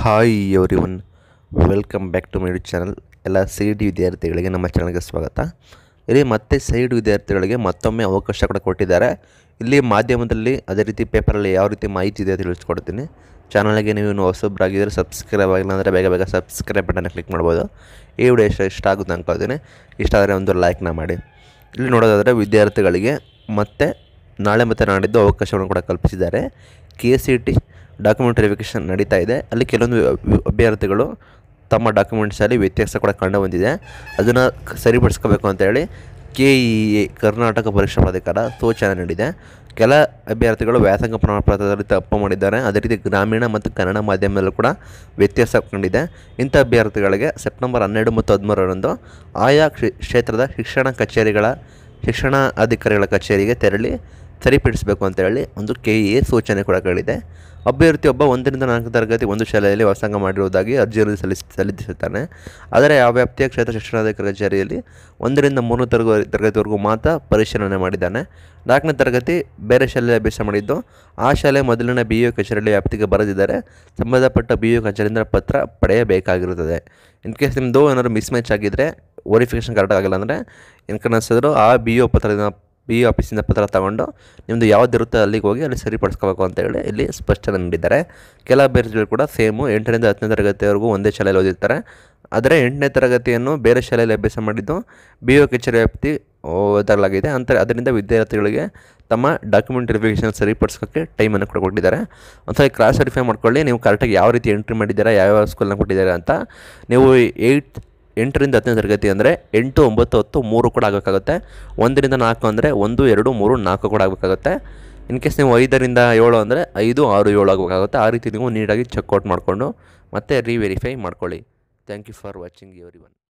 hi everyone welcome back to my channel ಎಲ್ಲ C D ವಿದ್ಯಾರ್ಥಿಗಳಿಗೆ ನಮ್ಮ ಚಾನಲ್ಗೆ ಸ್ವಾಗತ ಇಲ್ಲಿ ಮತ್ತೆ ಸೈಡ್ ವಿದ್ಯಾರ್ಥಿಗಳಿಗೆ ಮತ್ತೊಮ್ಮೆ ಅವಕಾಶ ಕೂಡ ಕೊಟ್ಟಿದ್ದಾರೆ ಇಲ್ಲಿ ಮಾಧ್ಯಮದಲ್ಲಿ ಅದೇ ರೀತಿ ಪೇಪರಲ್ಲಿ ಯಾವ ರೀತಿ ಮಾಹಿತಿ ಇದೆ ಅಂತ ತಿಳಿಸ್ಕೊಡ್ತೀನಿ ಚಾನಲ್ಗೆ ನೀವು ಇನ್ನು ಹೊಸಬ್ರಾಗಿದ್ದರೆ ಸಬ್ಸ್ಕ್ರೈಬ್ ಆಗಿಲ್ಲ ಅಂದರೆ ಬೇಗ ಬೇಗ ಸಬ್ಸ್ಕ್ರೈಬ್ ಬಟನ್ನ ಕ್ಲಿಕ್ ಮಾಡ್ಬೋದು ಈ ವಿಡಿಯೋ ಇಷ್ಟ ಇಷ್ಟ ಆಗುತ್ತೆ ಅನ್ಕೊಳ್ತೀನಿ ಇಷ್ಟ ಆದರೆ ಒಂದು ಲೈಕ್ನ ಮಾಡಿ ಇಲ್ಲಿ ನೋಡೋದಾದರೆ ವಿದ್ಯಾರ್ಥಿಗಳಿಗೆ ಮತ್ತೆ ನಾಳೆ ಮತ್ತು ನಾಡಿದ್ದು ಅವಕಾಶವನ್ನು ಕೂಡ ಕಲ್ಪಿಸಿದ್ದಾರೆ K C T document verification ನಡೀತಾ ಇದೆ ಅಲ್ಲಿ ಕೆಲವೊಂದು ವಿ- ಅಭ್ಯರ್ಥಿಗಳು ತಮ್ಮ ಡಾಕ್ಯುಮೆಂಟ್ಸಲ್ಲಿ ವ್ಯತ್ಯಾಸ ಕೂಡ ಕಂಡು ಬಂದಿದೆ ಅದನ್ನು ಕ- ಸರಿಪಡಿಸ್ಕೋಬೇಕು ಅಂತೇಳಿ ಕೆ ಇ ಎ ಕರ್ನಾಟಕ ಪರೀಕ್ಷಾ ಪ್ರಾಧಿಕಾರ ಸೂಚನೆ ನೀಡಿದೆ ಕೆಲ ಅಭ್ಯರ್ಥಿಗಳು ವ್ಯಾಸಂಗ ಪ್ರಮಾಣ ಪತ್ರದಲ್ಲಿ ತಪ್ಪು ಮಾಡಿದ್ದಾರೆ ಅದೇ ರೀತಿ ಗ್ರಾಮೀಣ ಮತ್ತು ಕನ್ನಡ ಮಾಧ್ಯಮದಲ್ಲೂ ಕೂಡ ವ್ಯತ್ಯಾಸ ಕಂಡಿದೆ ಇಂಥ ಅಭ್ಯರ್ಥಿಗಳಿಗೆ ಸೆಪ್ಟೆಂಬರ್ ಹನ್ನೆರಡು ಮತ್ತು ಹದಿಮೂರರಂದು ಆಯಾ ಕ್ಷೇ- ಕ್ಷೇತ್ರದ ಶಿಕ್ಷಣ ಕಚೇರಿಗಳ ಶಿಕ್ಷಣ ಅಧಿಕಾರಿಗಳ ಕಚೇರಿಗೆ ತೆರಳಿ ಸರಿಪಡಿಸಬೇಕು ಅಂತ ಹೇಳಿ ಒಂದು ಕೆ ಇ ಎ ಸೂಚನೆ ಕೂಡ ಕೇಳಿದೆ ಅಭ್ಯರ್ಥಿ ಒಬ್ಬ ಒಂದರಿಂದ ನಾಲ್ಕು ತರಗತಿ ಒಂದು ಶಾಲೆಯಲ್ಲಿ ವ್ಯಾಸಂಗ ಮಾಡಿರುವುದಾಗಿ ಅರ್ಜಿಯನ್ನು ಸಲ್ಲಿಸ್ ಸಲ್ಲಿಸುತ್ತಾನೆ ಆದರೆ ಆ ವ್ಯಾಪ್ತಿಯ ಕ್ಷೇತ್ರ ಶಿಕ್ಷಣಾಧಿಕಾರಿ ಕಚೇರಿಯಲ್ಲಿ ಒಂದರಿಂದ ಮೂರನೇ ತರಗ ತರಗತಿವರೆಗೂ ಮಾತ್ರ ಪರಿಶೀಲನೆ ಮಾಡಿದ್ದಾನೆ ನಾಲ್ಕನೇ ತರಗತಿ ಬೇರೆ ಶಾಲೆಯಲ್ಲಿ ಅಭ್ಯಾಸ ಮಾಡಿದ್ದು ಆ ಶಾಲೆ ಮೊದಲಿನ ಬಿ ಯು ಕಚೇರಿಯಲ್ಲಿ ವ್ಯಾಪ್ತಿಗೆ ಬರದಿದ್ದರೆ ಸಂಬಂಧಪಟ್ಟ ಬಿ ಯು ಕಚೇರಿಯಿಂದ ಪತ್ರ ಪಡೆಯಬೇಕಾಗಿರುತ್ತದೆ ಇನ್ ಕೇಸ್ ನಿಮ್ಮದು ಏನಾದ್ರು ಮಿಸ್ ಮ್ಯಾಚ್ ಆಗಿದ್ದರೆ ವೆರಿಫಿಕೇಷನ್ ಕರೆಕ್ಟ್ ಆಗಿಲ್ಲ ಅಂದರೆ ಏನು ಕಾಣಿಸಿದ್ರು ಆ ಬಿ ಯು ಪತ್ರದ ಬಿ ಯು ಆಫೀಸಿಂದ ಪತ್ರ ತಗೊಂಡು ನಿಮ್ಮದು ಯಾವುದಿರುತ್ತೆ ಅಲ್ಲಿಗೆ ಹೋಗಿ ಅಲ್ಲಿ ಸರಿಪಡಿಸ್ಕೋಬೇಕು ಅಂತ ಹೇಳಿ ಇಲ್ಲಿ ಸ್ಪಷ್ಟನೆ ನೀಡಿದ್ದಾರೆ ಕೆಲ ಅಭ್ಯರ್ಥಿಗಳು ಕೂಡ ಸೇಮು ಎಂಟರಿಂದ ಹತ್ತನೇ ತರಗತಿವರೆಗೂ ಒಂದೇ ಶಾಲೆಯಲ್ಲಿ ಓದಿರ್ತಾರೆ ಆದರೆ ಎಂಟನೇ ತರಗತಿಯನ್ನು ಬೇರೆ ಶಾಲೆಯಲ್ಲಿ ಅಭ್ಯಾಸ ಮಾಡಿದ್ದು ಬಿ ಯು ಕಚೇರಿ ವ್ಯಾಪ್ತಿ ಓದಲಾಗಿದೆ ಅಂತ ಅದರಿಂದ ವಿದ್ಯಾರ್ಥಿಗಳಿಗೆ ತಮ್ಮ ಡಾಕ್ಯುಮೆಂಟ್ ವೆರಿಫಿಕೇಷನ್ ಸರಿಪಡಿಸೋಕ್ಕೆ ಟೈಮನ್ನು ಕೂಡ ಕೊಟ್ಟಿದ್ದಾರೆ ಒಂದ್ಸಲ ಕ್ರಾಸ್ ವೆರಿಫೈ ಮಾಡ್ಕೊಳ್ಳಿ ನೀವು ಕರೆಕ್ಟಾಗಿ ಯಾವ ರೀತಿ ಎಂಟ್ರಿ ಮಾಡಿದ್ದೀರಾ ಯಾವ್ಯಾವ ಸ್ಕೂಲ್ನ ಕೊಟ್ಟಿದ್ದಾರೆ ಅಂತ ನೀವು ಏಯ್ಟ್ ಎಂಟರಿಂದ ಹತ್ತನೇ ತರಗತಿ ಅಂದರೆ ಎಂಟು ಒಂಬತ್ತು ಹತ್ತು ಮೂರು ಕೂಡ ಆಗಬೇಕಾಗುತ್ತೆ ಒಂದರಿಂದ ನಾಲ್ಕು ಅಂದರೆ ಒಂದು ಎರಡು ಮೂರು ನಾಲ್ಕು ಕೂಡ ಆಗಬೇಕಾಗುತ್ತೆ ಇನ್ ಕೇಸ್ ನೀವು ಐದರಿಂದ ಏಳು ಅಂದರೆ ಐದು ಆರು ಏಳು ಆಗಬೇಕಾಗುತ್ತೆ ಆ ರೀತಿ ನೀವು ನೀಟಾಗಿ ಚೆಕ್ಔಟ್ ಮಾಡಿಕೊಂಡು ಮತ್ತೆ ರೀವೆರಿಫೈ ಮಾಡ್ಕೊಳ್ಳಿ thank you for watching every one